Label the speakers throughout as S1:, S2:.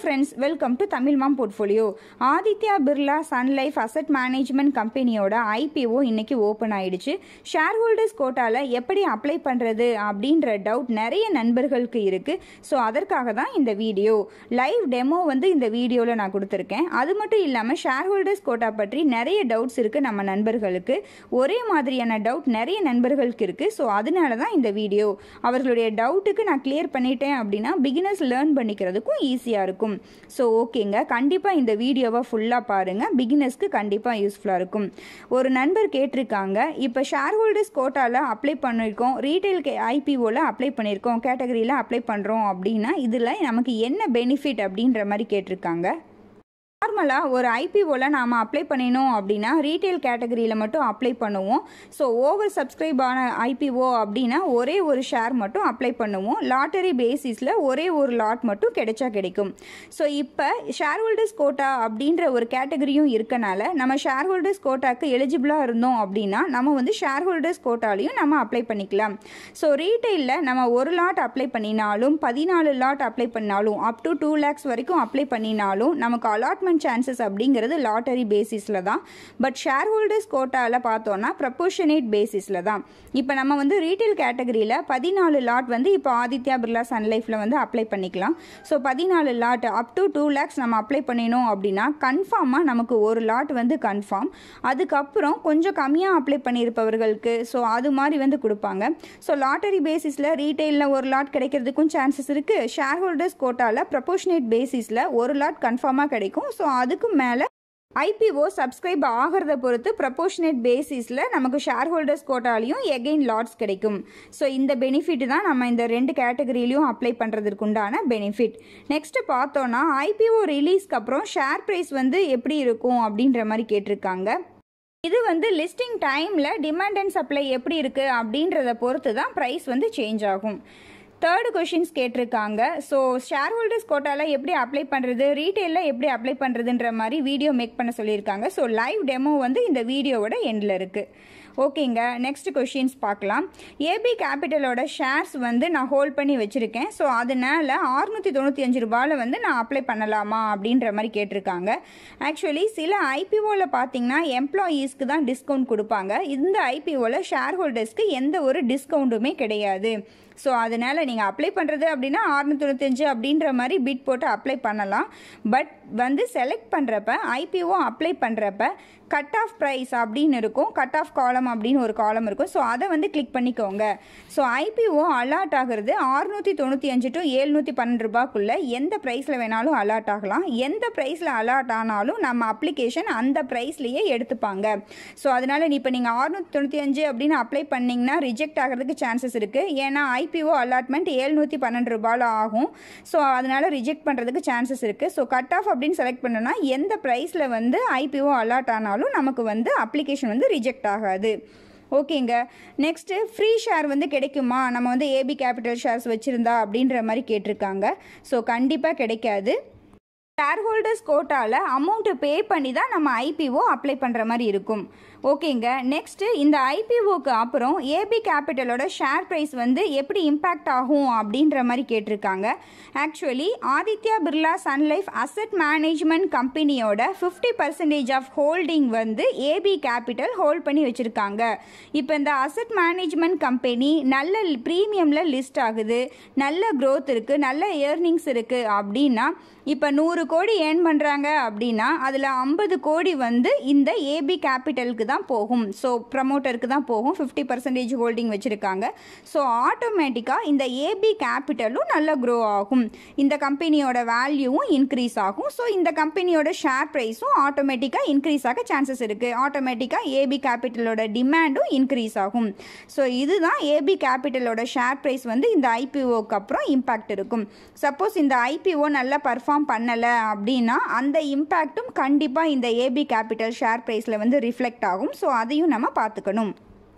S1: friends welcome to Tamil mom portfolio Aditya Birla sun life asset management கம்பெனியோட IPO இன்னைக்கு open ஆயிடுச்சு share holders கோட்டாவில் எப்படி அப்ளை பண்ணுறது அப்படின்ற டவுட் நிறைய நண்பர்களுக்கு இருக்குது ஸோ அதற்காக தான் இந்த வீடியோ லைவ் டெமோ வந்து இந்த வீடியோவில் நான் கொடுத்துருக்கேன் அது மட்டும் இல்லாமல் ஷேர் ஹோல்டர்ஸ் கோட்டா பற்றி நிறைய டவுட்ஸ் இருக்குது நம்ம நண்பர்களுக்கு ஒரே மாதிரியான டவுட் நிறைய நண்பர்களுக்கு இருக்குது ஸோ அதனால தான் இந்த வீடியோ அவர்களுடைய டவுட்டுக்கு நான் கிளியர் பண்ணிட்டேன் அப்படின்னா பிகினர்ஸ் லேர்ன் பண்ணிக்கிறதுக்கும் ஈஸியாக இருக்கும் ஸோ ஓகேங்க கண்டிப்பாக இந்த வீடியோவை ஃபுல்லாக பாருங்கள் பிகினர்ஸ்க்கு கண்டிப்பாக யூஸ்ஃபுல்லாக இருக்கும் ஒரு நண்பர் கேட்டிருக்காங்க இப்போ ஷேர் ஹோல்டர்ஸ் கோட்டாவில் அப்ளை பண்ணியிருக்கோம் ரீட்டைல் கே ஐபிஓவில் அப்ளை பண்ணியிருக்கோம் கேட்டகரியில் அப்ளை பண்ணுறோம் அப்படின்னா இதில் நமக்கு என்ன பெனிஃபிட் அப்படின்ற மாதிரி கேட்டிருக்காங்க நார்மலாக ஒரு ஐபிஓவில் நாம் அப்ளை பண்ணினோம் அப்படின்னா ரீட்டைல் கேட்டகரியில் மட்டும் அப்ளை பண்ணுவோம் ஸோ ஓவர் சப்ஸ்கிரைப் ஆன ஐபிஓ அப்படின்னா ஒரே ஒரு ஷேர் மட்டும் அப்ளை பண்ணுவோம் லாட்டரி பேசிஸில் ஒரே ஒரு லாட் மட்டும் கிடைச்சா கிடைக்கும் ஸோ இப்போ ஷேர் ஹோல்டர்ஸ் கோட்டா அப்படின்ற ஒரு கேட்டகரியும் இருக்கனால நம்ம ஷேர் ஹோல்டர்ஸ் கோட்டாக்கு எலிஜிபிளாக இருந்தோம் அப்படின்னா நம்ம வந்து ஷேர் ஹோல்டர்ஸ் கோட்டாலையும் நம்ம அப்ளை பண்ணிக்கலாம் ஸோ ரீட்டைலில் நம்ம ஒரு லாட் அப்ளை பண்ணினாலும் பதினாலு லாட் அப்ளை பண்ணாலும் அப் டு டூ லேக்ஸ் வரைக்கும் அப்ளை பண்ணினாலும் நமக்கு அலாட்மெண்ட் சான்சஸ் அப்படிங்கிறது லாட்டரி பேசிஸில் தான் பட் ஷேர் ஹோல்டர்ஸ் கோட்டாவில் பார்த்தோன்னா ப்ரப்போர்ஷனேட் பேசிஸில் தான் இப்போ நம்ம வந்து ரீட்டைல் கேட்டகரியில் பதினாலு லாட் வந்து இப்போ ஆதித்யா பிர்லா சன் லைஃப்பில் வந்து அப்ளை பண்ணிக்கலாம் ஸோ பதினாலு lot up to two lakhs நம்ம அப்ளை பண்ணினோம் அப்படின்னா கன்ஃபார்மாக நமக்கு ஒரு லாட் வந்து கன்ஃபார்ம் அதுக்கப்புறம் கொஞ்சம் கம்மியாக அப்ளை பண்ணியிருப்பவர்களுக்கு ஸோ அது மாதிரி வந்து கொடுப்பாங்க ஸோ லாட்டரி பேசிஸில் ரீட்டைலில் ஒரு லாட் கிடைக்கிறதுக்கும் சான்சஸ் இருக்குது ஷேர் ஹோல்டர்ஸ் கோட்டாவில் ப்ரப்போர்ஷனேட் பேசிஸில் ஒரு லாட் கன்ஃபார்மாக கிடைக்கும் ஸோ அதுக்கு மேலே ஐபிஓ சப்ஸ்கிரைப் ஆகிறத பொறுத்து ப்ரப்போர்ஷனேட் பேசிஸில் நமக்கு ஷேர் ஹோல்டர்ஸ் கோட்டாலையும் எகெயின் லாட்ஸ் கிடைக்கும் ஸோ இந்த பெனிஃபிட் தான் நம்ம இந்த ரெண்டு கேட்டகரியிலையும் அப்ளை பண்ணுறதுக்கு உண்டான பெனிஃபிட் நெக்ஸ்ட்டு பார்த்தோன்னா ஐபிஓ ரிலீஸ்க்கு அப்புறம் ஷேர் ப்ரைஸ் வந்து எப்படி இருக்கும் அப்படின்ற மாதிரி கேட்டிருக்காங்க இது வந்து லிஸ்டிங் டைமில் டிமாண்ட் அண்ட் சப்ளை எப்படி இருக்குது அப்படின்றத பொறுத்து தான் ப்ரைஸ் வந்து சேஞ்ச் ஆகும் தேர்டு கொஷின்ஸ் கேட்டிருக்காங்க ஸோ ஷேர் ஹோல்டர்ஸ் கோட்டாவில் எப்படி அப்ளை பண்ணுறது ரீட்டெயிலில் எப்படி அப்ளை பண்ணுறதுன்ற மாதிரி வீடியோ மேக் பண்ண சொல்லியிருக்காங்க ஸோ லைவ் டெமோ வந்து இந்த வீடியோவோட எண்டில் இருக்குது ஓகேங்க நெக்ஸ்ட் கொஷின்ஸ் பார்க்கலாம் ஏபி கேபிட்டலோட ஷேர்ஸ் வந்து நான் ஹோல்ட் பண்ணி வச்சுருக்கேன் ஸோ அதனால் அறுநூற்றி தொண்ணூற்றி அஞ்சு ரூபாயில் வந்து நான் அப்ளை பண்ணலாமா அப்படின்ற மாதிரி கேட்டிருக்காங்க ஆக்சுவலி சில ஐபிஓவில் பார்த்தீங்கன்னா எம்ப்ளாயீஸ்க்கு தான் டிஸ்கவுண்ட் கொடுப்பாங்க இந்த ஐபிஓவில் ஷேர் ஹோல்டர்ஸ்க்கு எந்த ஒரு டிஸ்கவுண்ட்டுமே கிடையாது ஸோ அதனால் நீங்கள் அப்ளை பண்ணுறது அப்படின்னா அறுநூத்தொண்ணூத்தஞ்சு அப்படின்ற மாதிரி பிட் போட்டு அப்ளை பண்ணலாம் பட் வந்து செலக்ட் பண்ணுறப்ப ஐபிஓ அப்ளை பண்ணுறப்ப கட் ஆஃப் ப்ரைஸ் அப்படின்னு இருக்கும் கட் ஆஃப் காலம் அப்படின்னு ஒரு காலம் இருக்கும் ஸோ அதை வந்து கிளிக் பண்ணிக்கோங்க ஸோ ஐபிஓ அலாட் ஆகிறது அறுநூற்றி தொண்ணூற்றி அஞ்சு டு ஏழ்நூற்றி பன்னெண்டு ரூபாய்க்குள்ளே எந்த ப்ரைஸில் வேணாலும் அலாட் ஆகலாம் எந்த ப்ரைஸில் அலாட் ஆனாலும் நம்ம அப்ளிகேஷன் அந்த ப்ரைஸ்லேயே எடுத்துப்பாங்க ஸோ அதனால் இப்போ நீங்கள் அறுநூற்றி தொண்ணூற்றி அஞ்சு அப்படின்னு அப்ளை பண்ணிங்கன்னா ரிஜெக்ட் ஆகிறதுக்கு சான்சஸ் இருக்குது ஏன்னா ஐபிஓ அலாட்மெண்ட் ஏழ்நூற்றி பன்னெண்டு ரூபாயில் ஆகும் ஸோ அதனால் ரிஜெக்ட் பண்ணுறதுக்கு சான்சஸ் இருக்குது ஸோ கட் ஆஃப் அப்படின்னு செலக்ட் பண்ணோன்னா எந்த ப்ரைஸில் வந்து ஐபிஓ அலாட் ஆனாலும் நமக்கு வந்து அப்ளிகேஷன் வந்து ரிஜெக்ட் ஆகாது ஓகேங்க நெக்ஸ்ட்டு ஃப்ரீ ஷேர் வந்து கிடைக்குமா நம்ம வந்து ஏபி கேபிட்டல் ஷேர்ஸ் வச்சுருந்தா அப்படின்ற மாதிரி கேட்டிருக்காங்க ஸோ கண்டிப்பாக கிடைக்காது ஷேர் ஹோல்டர்ஸ் கோட்டாவில் அமௌண்ட்டு பே பண்ணி தான் நம்ம ஐபிஓ அப்ளை பண்ணுற மாதிரி இருக்கும் ஓகேங்க நெக்ஸ்ட்டு இந்த ஐபிஓக்கு அப்புறம் ஏபி கேபிட்டலோட ஷேர் ப்ரைஸ் வந்து எப்படி இம்பேக்ட் ஆகும் அப்படின்ற மாதிரி கேட்டிருக்காங்க actually Aditya Birla sun life asset management கம்பெனியோட ஃபிஃப்டி பர்சன்டேஜ் ஆஃப் ஹோல்டிங் வந்து ஏபி கேபிட்டல் ஹோல்ட் பண்ணி வச்சுருக்காங்க இப்போ இந்த அசட் மேனேஜ்மெண்ட் கம்பெனி நல்ல ப்ரீமியமில் லிஸ்ட் ஆகுது நல்ல க்ரோத் இருக்குது நல்ல இயர்னிங்ஸ் இருக்குது அப்படின்னா இப்போ நூறு கோடி ஏர்ன் பண்ணுறாங்க அப்படின்னா அதில் ஐம்பது கோடி வந்து இந்த ஏபி கேபிட்டலுக்கு தான் போகும் ஸோ ப்ரமோட்டருக்கு தான் போகும் ஃபிஃப்டி பர்சன்டேஜ் ஹோல்டிங் வச்சுருக்காங்க ஸோ ஆட்டோமேட்டிக்காக இந்த ஏபி கேபிட்டலும் நல்லா க்ரோ ஆகும் இந்த கம்பெனியோட வேல்யூவும் இன்க்ரீஸ் ஆகும் ஸோ இந்த கம்பெனியோட ஷேர் ப்ரைஸும் ஆட்டோமேட்டிக்காக இன்க்ரீஸ் ஆக சான்சஸ் இருக்குது ஆட்டோமேட்டிக்காக ஏபி கேபிட்டலோட டிமாண்டும் இன்க்ரீஸ் ஆகும் ஸோ இதுதான் ஏபி கேபிட்டலோட ஷேர் ப்ரைஸ் வந்து இந்த ஐபிஓக்கு அப்புறம் இம்பேக்ட் இருக்கும் சப்போஸ் இந்த ஐபிஓ நல்லா பர்ஃபார்ம் பண்ணலை அப்படின்னா அந்த இம்பேக்ட்டும் கண்டிப்பாக இந்த ஏபி கேபிட்டல் ஷேர் ப்ரைஸில் வந்து ரிஃப்ளெக்ட் ஆகும் ஸோ அதையும் நம்ம பார்த்துக்கணும்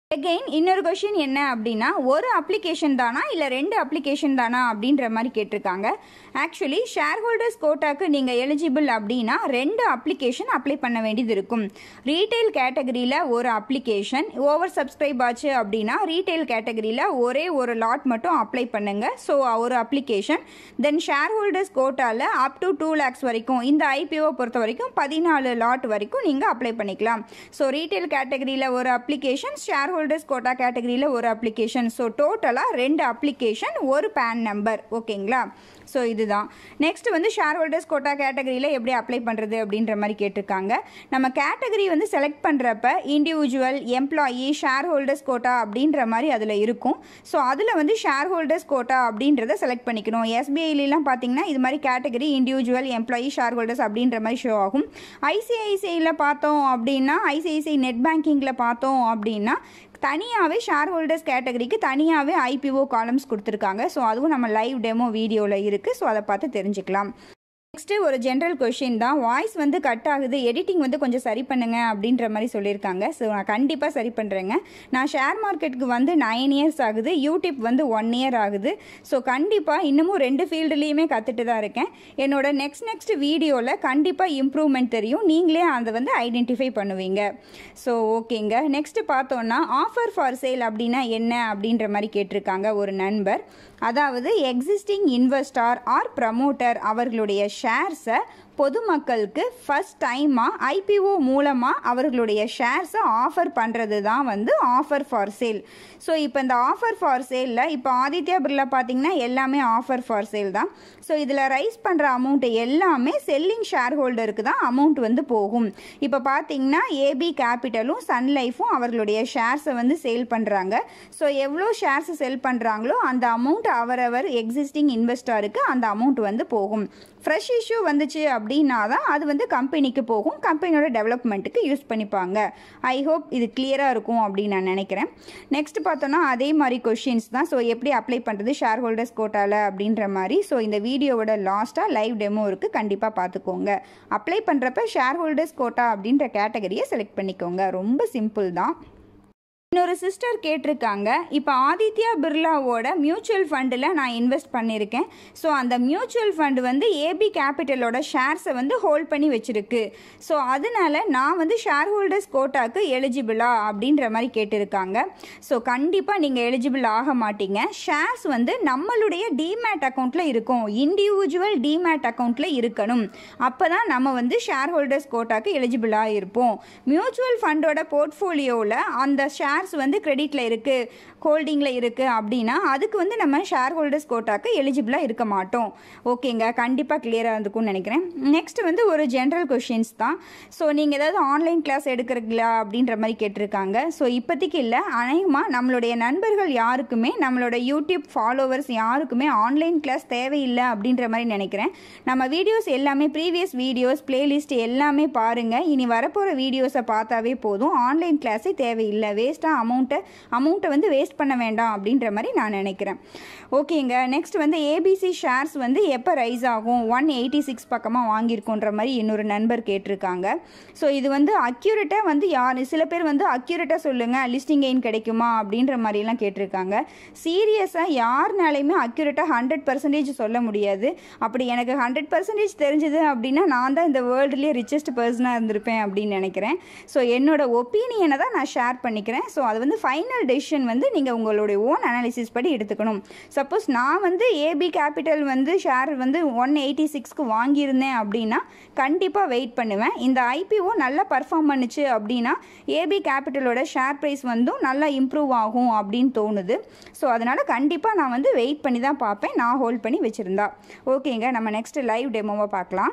S1: எகெயின் இன்னொரு கொஷின் என்ன அப்படின்னா ஒரு அப்ளிகேஷன் தானா இல்லை ரெண்டு அப்ளிகேஷன் தானா அப்படின்ற மாதிரி கேட்டிருக்காங்க ஆக்சுவலி ஷேர் ஹோல்டர்ஸ் கோட்டாக்கு நீங்கள் எலிஜிபிள் அப்படின்னா ரெண்டு அப்ளிகேஷன் அப்ளை பண்ண வேண்டியது இருக்கும் ரீட்டைல் கேட்டகரியில் ஒரு அப்ளிகேஷன் ஓவர் சப்ஸ்கிரைப் ஆச்சு அப்படின்னா ரீட்டைல் கேட்டகரியில் ஒரே ஒரு லாட் மட்டும் அப்ளை பண்ணுங்க ஸோ ஒரு அப்ளிகேஷன் தென் ஷேர் ஹோல்டர்ஸ் கோட்டாவில் அப் டு டூ லேக்ஸ் வரைக்கும் இந்த ஐபிஓ பொறுத்த வரைக்கும் பதினாலு லாட் வரைக்கும் நீங்கள் அப்ளை பண்ணிக்கலாம் ஸோ ரீட்டைல் கேட்டகரியில் ஒரு அப்ளிகேஷன் ஷேர் ஹோல்டர்ஸ் கோட்டா கேட்டகரியில் ஒரு அப்ளிகேஷன் ஸோ டோட்டலாக ரெண்டு அப்ளிகேஷன் ஒரு பேன் நம்பர் ஓகேங்களா ஸோ இதுதான் நெக்ஸ்ட் வந்து ஷேர் ஹோல்டர்ஸ் கோட்டா கேட்டகரியில் எப்படி அப்ளை பண்ணுறது அப்படின்ற மாதிரி கேட்டிருக்காங்க நம்ம கேட்டகரி வந்து செலக்ட் பண்ணுறப்ப individual employee share holders quota அப்படின்ற மாதிரி அதில் இருக்கும் ஸோ அதில் வந்து ஷேர் ஹோல்டர்ஸ் கோட்டா அப்படின்றத செலக்ட் பண்ணிக்கணும் எஸ்பிஐலாம் பார்த்தீங்கன்னா இது மாதிரி category individual employee share holders அப்படின்ற மாதிரி ஷோ ஆகும் ஐசிஐசிஐயில் பார்த்தோம் அப்படின்னா ஐசிஐசிஐ நெட் பேங்கிங்கில் பார்த்தோம் அப்படின்னா தனியாகவே ஷேர் ஹோல்டர்ஸ் கேட்டகரிக்கு தனியாகவே ஐபிஓ காலம்ஸ் கொடுத்துருக்காங்க ஸோ அதுவும் நம்ம லைவ் டெமோ வீடியோவில் இருக்குது ஸோ அதை பார்த்து தெரிஞ்சுக்கலாம் நெக்ஸ்ட்டு ஒரு ஜென்ரல் கொஷின் தான் வாய்ஸ் வந்து கட் ஆகுது எடிட்டிங் வந்து கொஞ்சம் சரி பண்ணுங்க அப்படின்ற மாதிரி சொல்லியிருக்காங்க ஸோ நான் கண்டிப்பாக சரி பண்ணுறேங்க நான் ஷேர் மார்க்கெட்டுக்கு வந்து நைன் இயர்ஸ் ஆகுது யூடியூப் வந்து ஒன் இயர் ஆகுது ஸோ கண்டிப்பாக இன்னமும் ரெண்டு ஃபீல்டுலேயுமே கற்றுட்டு தான் இருக்கேன் என்னோட நெக்ஸ்ட் நெக்ஸ்ட் வீடியோவில் கண்டிப்பாக இம்ப்ரூவ்மெண்ட் தெரியும் நீங்களே அதை வந்து ஐடென்டிஃபை பண்ணுவீங்க ஸோ ஓகேங்க நெக்ஸ்ட்டு பார்த்தோன்னா ஆஃபர் ஃபார் சேல் அப்படின்னா என்ன அப்படின்ற மாதிரி கேட்டிருக்காங்க ஒரு நண்பர் அதாவது எக்ஸிஸ்டிங் இன்வெஸ்டார் ஆர் ப்ரமோட்டர் அவர்களுடைய ஷேர்ஸை பொதுமக்களுக்கு ஃபஸ்ட் டைமாக ஐபிஓ மூலமாக அவர்களுடைய ஷேர்ஸை ஆஃபர் பண்ணுறது தான் வந்து ஆஃபர் ஃபார் சேல் ஸோ இப்போ இந்த ஆஃபர் ஃபார் சேலில் இப்போ ஆதித்யா பிர்லா பார்த்தீங்கன்னா எல்லாமே ஆஃபர் ஃபார் சேல் தான் ஸோ இதில் ரைஸ் பண்ணுற அமௌண்ட் எல்லாமே செல்லிங் ஷேர் ஹோல்டருக்கு தான் அமௌண்ட் வந்து போகும் இப்போ பார்த்தீங்கன்னா ஏபி கேபிட்டலும் சன் லைஃபும் அவர்களுடைய ஷேர்ஸை வந்து சேல் பண்ணுறாங்க ஸோ எவ்வளோ ஷேர்ஸ் செல் பண்ணுறாங்களோ அந்த அமௌண்ட் அவரவர் எக்ஸிஸ்டிங் இன்வெஸ்டருக்கு அந்த அமௌண்ட் வந்து போகும் ஃப்ரெஷ் இஷ்யூ வந்துச்சு அப்படின்னா தான் அது வந்து கம்பெனிக்கு போகும் கம்பெனியோட டெவலப்மெண்ட்டுக்கு யூஸ் பண்ணிப்பாங்க ஐ ஹோப் இது கிளியராக இருக்கும் அப்படின்னு நான் நினைக்கிறேன் நெக்ஸ்ட் பார்த்தோன்னா அதே மாதிரி கொஷின்ஸ் தான் ஸோ எப்படி அப்ளை பண்ணுறது ஷேர் ஹோல்டர்ஸ் கோட்டாவில் அப்படின்ற மாதிரி ஸோ இந்த வீடியோவோட லாஸ்ட்டாக லைவ் டெமோ இருக்குது கண்டிப்பாக பார்த்துக்கோங்க அப்ளை பண்ணுறப்ப ஷேர் ஹோல்டர்ஸ் கோட்டா அப்படின்ற கேட்டகரியை செலக்ட் பண்ணிக்கோங்க ரொம்ப சிம்பிள் தான் இன்னொரு சிஸ்டர் கேட்டிருக்காங்க இப்போ ஆதித்யா பிர்லாவோட மியூச்சுவல் ஃபண்டில் நான் இன்வெஸ்ட் பண்ணியிருக்கேன் ஸோ அந்த மியூச்சுவல் ஃபண்டு வந்து ஏபி கேபிட்டலோட ஷேர்ஸை வந்து ஹோல்ட் பண்ணி வச்சுருக்கு ஸோ அதனால நான் வந்து ஷேர் ஹோல்டர்ஸ் கோட்டாக்கு எலிஜிபிளா அப்படின்ற மாதிரி கேட்டிருக்காங்க ஸோ கண்டிப்பாக நீங்கள் எலிஜிபிள் ஆக மாட்டீங்க ஷேர்ஸ் வந்து நம்மளுடைய டிமேட் அக்கௌண்ட்டில் இருக்கும் இண்டிவிஜுவல் டிமேட் அக்கௌண்ட்டில் இருக்கணும் அப்போ தான் நம்ம வந்து ஷேர் ஹோல்டர்ஸ் கோட்டாக்கு எலிஜிபிளாக இருப்போம் மியூச்சுவல் ஃபண்டோட போர்ட்ஃபோலியோவில் அந்த ஷேர் ஷேர்ஸ் வந்து கிரெடிட்டில் இருக்குது ஹோல்டிங்கில் இருக்குது அப்படின்னா அதுக்கு வந்து நம்ம ஷேர் ஹோல்டர்ஸ் கோட்டாக்கு எலிஜிபிளாக இருக்க மாட்டோம் ஓகேங்க கண்டிப்பாக கிளியராக இருந்துக்கும்னு நினைக்கிறேன் நெக்ஸ்ட் வந்து ஒரு ஜென்ரல் கொஷின்ஸ் தான் ஸோ நீங்கள் ஏதாவது ஆன்லைன் கிளாஸ் எடுக்கிறீங்களா அப்படின்ற மாதிரி கேட்டிருக்காங்க ஸோ இப்போதைக்கு இல்லை அநேகமாக நம்மளுடைய நண்பர்கள் யாருக்குமே நம்மளோட யூடியூப் ஃபாலோவர்ஸ் யாருக்குமே ஆன்லைன் கிளாஸ் தேவையில்லை அப்படின்ற மாதிரி நினைக்கிறேன் நம்ம வீடியோஸ் எல்லாமே ப்ரீவியஸ் வீடியோஸ் பிளேலிஸ்ட் எல்லாமே பாருங்கள் இனி வரப்போகிற வீடியோஸை பார்த்தாவே போதும் ஆன்லைன் கிளாஸே தேவையில்லை வேஸ்ட்டாக அமௌண்ட்டை அமௌண்ட்டை வந்து வேஸ்ட் பண்ண வேண்டாம் அப்படின்ற மாதிரி நான் நினைக்கிறேன் ஓகேங்க நெக்ஸ்ட் வந்து ஏபிசி ஷேர்ஸ் வந்து எப்போ ரைஸ் ஆகும் ஒன் எயிட்டி சிக்ஸ் பக்கமாக வாங்கியிருக்கோன்ற மாதிரி இன்னொரு நண்பர் கேட்டிருக்காங்க ஸோ இது வந்து அக்யூரேட்டாக வந்து யார் சில பேர் வந்து அக்யூரேட்டாக சொல்லுங்கள் லிஸ்டிங் கெயின் கிடைக்குமா அப்படின்ற மாதிரிலாம் கேட்டிருக்காங்க சீரியஸாக யாருனாலையுமே அக்யூரேட்டாக ஹண்ட்ரட் பர்சன்டேஜ் சொல்ல முடியாது அப்படி எனக்கு ஹண்ட்ரட் பர்சன்டேஜ் தெரிஞ்சது அப்படின்னா நான் தான் இந்த வேர்ல்டுலேயே ரிச்சஸ்ட் பர்சனாக இருந்திருப்பேன் அப்படின்னு நினைக்கிறேன் ஸோ என்னோட ஒப்பீனியனை தான் நான் ஷேர் பண்ணிக்கிறேன் ஸோ அது வந்து ஃபைனல் டெசிஷன் வந்து நீங்கள் உங்களுடைய ஓன் அனாலிசிஸ் படி எடுத்துக்கணும் சப்போஸ் நான் வந்து ஏபி கேபிட்டல் வந்து ஷேர் வந்து ஒன் எயிட்டி சிக்ஸ்க்கு வாங்கியிருந்தேன் அப்படின்னா கண்டிப்பாக வெயிட் பண்ணுவேன் இந்த ஐபிஓ நல்லா பர்ஃபார்ம் பண்ணுச்சு அப்படின்னா ஏபி கேபிட்டலோட ஷேர் ப்ரைஸ் வந்தும் நல்லா இம்ப்ரூவ் ஆகும் அப்படின்னு தோணுது ஸோ அதனால் கண்டிப்பாக நான் வந்து வெயிட் பண்ணி தான் பார்ப்பேன் நான் ஹோல்ட் பண்ணி வச்சுருந்தா ஓகேங்க நம்ம நெக்ஸ்ட் லைவ் டெமோவை பார்க்கலாம்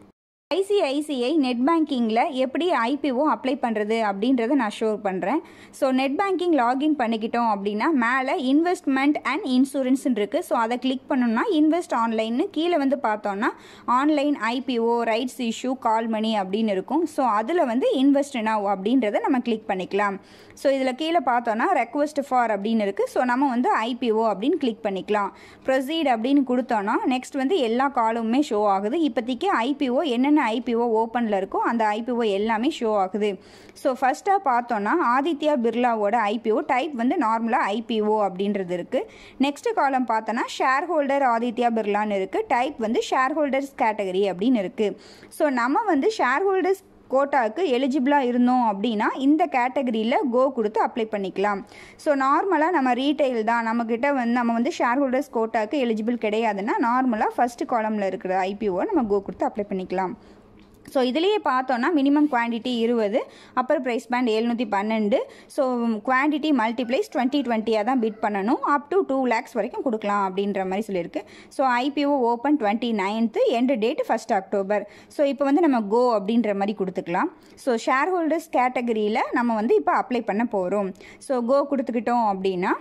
S1: ஐசிஐசிஐ நெட் பேங்கிங்கில் எப்படி ஐபிஓ அப்ளை பண்ணுறது அப்படின்றத நான் ஷோர் பண்ணுறேன் ஸோ நெட் பேங்கிங் லாகின் பண்ணிக்கிட்டோம் அப்படின்னா மேலே இன்வெஸ்ட்மெண்ட் அண்ட் இன்சூரன்ஸ்னு இருக்குது ஸோ அதை கிளிக் பண்ணோம்னா இன்வெஸ்ட் ஆன்லைன்னு கீழே வந்து பார்த்தோன்னா online IPO rights issue call money அப்படின்னு இருக்கும் ஸோ அதில் வந்து இன்வெஸ்ட் நவ் அப்படின்றத நம்ம கிளிக் பண்ணிக்கலாம் ஸோ இதில் கீழே பார்த்தோன்னா ரெக்வஸ்ட் ஃபார் அப்படின்னு இருக்குது ஸோ நம்ம வந்து ஐபிஓ அப்படின்னு கிளிக் பண்ணிக்கலாம் ப்ரொசீட் அப்படின்னு கொடுத்தோன்னா நெக்ஸ்ட் வந்து எல்லா காலுமே ஷோ ஆகுது இப்போதைக்கு ஐபிஓ என்னென்ன என்னென்ன ஐபிஓ ஓப்பனில் இருக்கோ அந்த ஐபிஓ எல்லாமே ஷோ ஆகுது ஸோ ஃபஸ்ட்டாக பார்த்தோன்னா ஆதித்யா பிர்லாவோட ஐபிஓ டைப் வந்து நார்மலாக ஐபிஓ அப்படின்றது இருக்குது நெக்ஸ்ட் காலம் பார்த்தோன்னா ஷேர் ஹோல்டர் ஆதித்யா பிர்லான்னு இருக்குது டைப் வந்து ஷேர் ஹோல்டர்ஸ் கேட்டகரி அப்படின்னு இருக்குது ஸோ நம்ம வந்து ஷேர் ஹோல்டர்ஸ் கோட்டாவுக்கு எலிஜிபிளாக இருந்தோம் அப்படின்னா இந்த கேட்டகரியில் கோ கொடுத்து அப்ளை பண்ணிக்கலாம் ஸோ நார்மலாக நம்ம ரீட்டைல் தான் நம்மக்கிட்ட வந்து நம்ம வந்து ஷேர் ஹோல்டர்ஸ் கோட்டாவுக்கு எலிஜிபிள் கிடையாதுன்னா நார்மலாக ஃபஸ்ட் காலமில் இருக்கிற ஐபிஓ நம்ம கோ கொடுத்து அப்ளை பண்ணிக்கலாம் ஸோ இதுலேயே பார்த்தோன்னா மினிமம் குவான்டிட்டி இருபது அப்பர் ப்ரைஸ் பேண்ட் எழுநூற்றி பன்னெண்டு ஸோ குவான்டிட்டி மல்டிப்ளைஸ் டுவெண்ட்டி டுவெண்ட்டியாக தான் பிட் பண்ணணும் அப் டு டூ லேக்ஸ் வரைக்கும் கொடுக்கலாம் அப்படின்ற மாதிரி சொல்லியிருக்கு so IPO open twenty ninth end date first October so இப்போ வந்து நம்ம கோ அப்படின்ற மாதிரி கொடுத்துக்கலாம் ஸோ ஷேர் ஹோல்டர்ஸ் கேட்டகரியில் நம்ம வந்து இப்போ அப்ளை பண்ண போகிறோம் ஸோ கோ கொடுத்துக்கிட்டோம் அப்படின்னா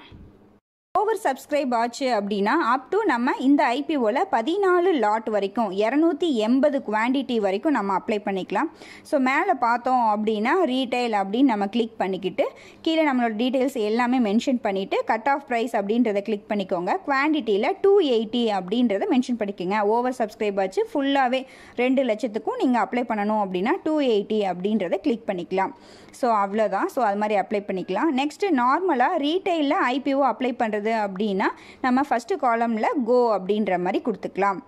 S1: ஓவர் சப்ஸ்கிரைப் ஆச்சு அப்படின்னா அப் டு நம்ம இந்த ஐபிஓவில் பதினாலு லாட் வரைக்கும் இரநூத்தி எண்பது குவான்டிட்டி வரைக்கும் நம்ம அப்ளை பண்ணிக்கலாம் ஸோ மேலே பார்த்தோம் அப்படின்னா ரீட்டைல் அப்படின்னு நம்ம கிளிக் பண்ணிக்கிட்டு கீழே நம்மளோட டீட்டெயில்ஸ் எல்லாமே மென்ஷன் பண்ணிவிட்டு கட் ஆஃப் ப்ரைஸ் அப்படின்றத கிளிக் பண்ணிக்கோங்க குவான்டிட்டியில் டூ எயிட்டி அப்படின்றத மென்ஷன் பண்ணிக்கோங்க ஓவர் சப்ஸ்கிரைப் ஆச்சு ஃபுல்லாகவே ரெண்டு லட்சத்துக்கும் நீங்கள் அப்ளை பண்ணணும் அப்படின்னா டூ எயிட்டி அப்படின்றத கிளிக் பண்ணிக்கலாம் ஸோ அவ்வளோதான் ஸோ அது மாதிரி அப்ளை பண்ணிக்கலாம் நெக்ஸ்ட்டு நார்மலாக ரீட்டைலில் ஐபிஓ அப்ளை பண்ணுறது அப்படின்னா நம்ம ஃபஸ்ட்டு காலமில் கோ அப்படின்ற மாதிரி கொடுத்துக்கலாம்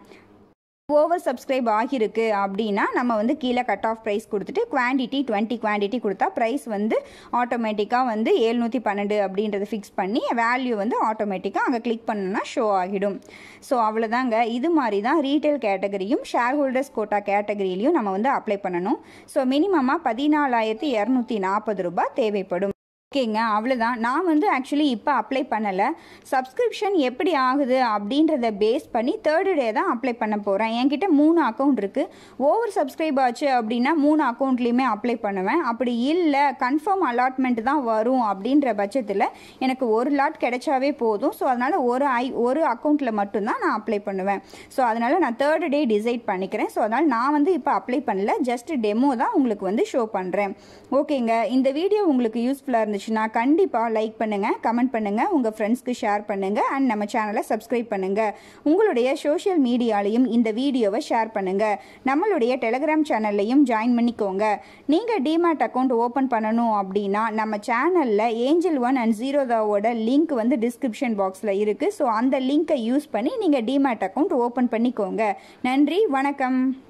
S1: ஓவர் சப்ஸ்கிரைப் ஆகியிருக்கு அப்படின்னா நம்ம வந்து கீழே கட் ஆஃப் ப்ரைஸ் கொடுத்துட்டு குவான்டிட்டி டுவெண்ட்டி குவான்டிட்டி கொடுத்தா ப்ரைஸ் வந்து ஆட்டோமேட்டிக்காக வந்து எழுநூற்றி பன்னெண்டு அப்படின்றத ஃபிக்ஸ் பண்ணி வேல்யூ வந்து ஆட்டோமேட்டிக்காக அங்கே கிளிக் பண்ணோன்னா ஷோ ஆகிடும் ஸோ அவ்வளோதாங்க இது மாதிரி தான் ரீட்டைல் கேட்டகரியும் ஷேர் ஹோல்டர்ஸ் கோட்டா கேட்டகரியிலையும் நம்ம வந்து அப்ளை பண்ணணும் ஸோ மினிமமாக பதினாலாயிரத்தி இரநூத்தி நாற்பது ரூபாய் தேவைப்படும் ஓகேங்க அவ்வளோதான் நான் வந்து ஆக்சுவலி இப்போ அப்ளை பண்ணலை சப்ஸ்கிரிப்ஷன் எப்படி ஆகுது அப்படின்றத பேஸ் பண்ணி தேர்டு டே தான் அப்ளை பண்ண போகிறேன் என்கிட்ட மூணு அக்கௌண்ட் இருக்குது ஓவர் சப்ஸ்கிரைப் ஆச்சு அப்படின்னா மூணு அக்கௌண்ட்லேயுமே அப்ளை பண்ணுவேன் அப்படி இல்லை கன்ஃபார்ம் அலாட்மெண்ட் தான் வரும் அப்படின்ற பட்சத்தில் எனக்கு ஒரு லாட் கிடைச்சாவே போதும் ஸோ அதனால் ஒரு ஐ ஒரு அக்கௌண்ட்டில் மட்டும்தான் நான் அப்ளை பண்ணுவேன் ஸோ அதனால் நான் தேர்டு டே டிசைட் பண்ணிக்கிறேன் ஸோ அதனால் நான் வந்து இப்போ அப்ளை பண்ணல ஜஸ்ட் டெமோ தான் உங்களுக்கு வந்து ஷோ பண்ணுறேன் ஓகேங்க இந்த வீடியோ உங்களுக்கு யூஸ்ஃபுல்லாக இருந்துச்சு இருந்துச்சுன்னா கண்டிப்பாக லைக் பண்ணுங்கள் கமெண்ட் பண்ணுங்கள் உங்கள் ஃப்ரெண்ட்ஸ்க்கு ஷேர் பண்ணுங்கள் அண்ட் நம்ம சேனலை சப்ஸ்கிரைப் பண்ணுங்கள் உங்களுடைய சோஷியல் மீடியாலையும் இந்த வீடியோவை ஷேர் பண்ணுங்கள் நம்மளுடைய டெலிகிராம் சேனல்லையும் ஜாயின் பண்ணிக்கோங்க நீங்கள் டிமேட் அக்கௌண்ட் ஓப்பன் பண்ணணும் அப்படின்னா நம்ம சேனலில் ஏஞ்சல் ஒன் அண்ட் ஜீரோதாவோட லிங்க் வந்து டிஸ்கிரிப்ஷன் பாக்ஸில் இருக்குது ஸோ அந்த லிங்க்கை யூஸ் பண்ணி நீங்கள் டிமேட் அக்கௌண்ட் ஓப்பன் பண்ணிக்கோங்க நன்றி வணக்கம்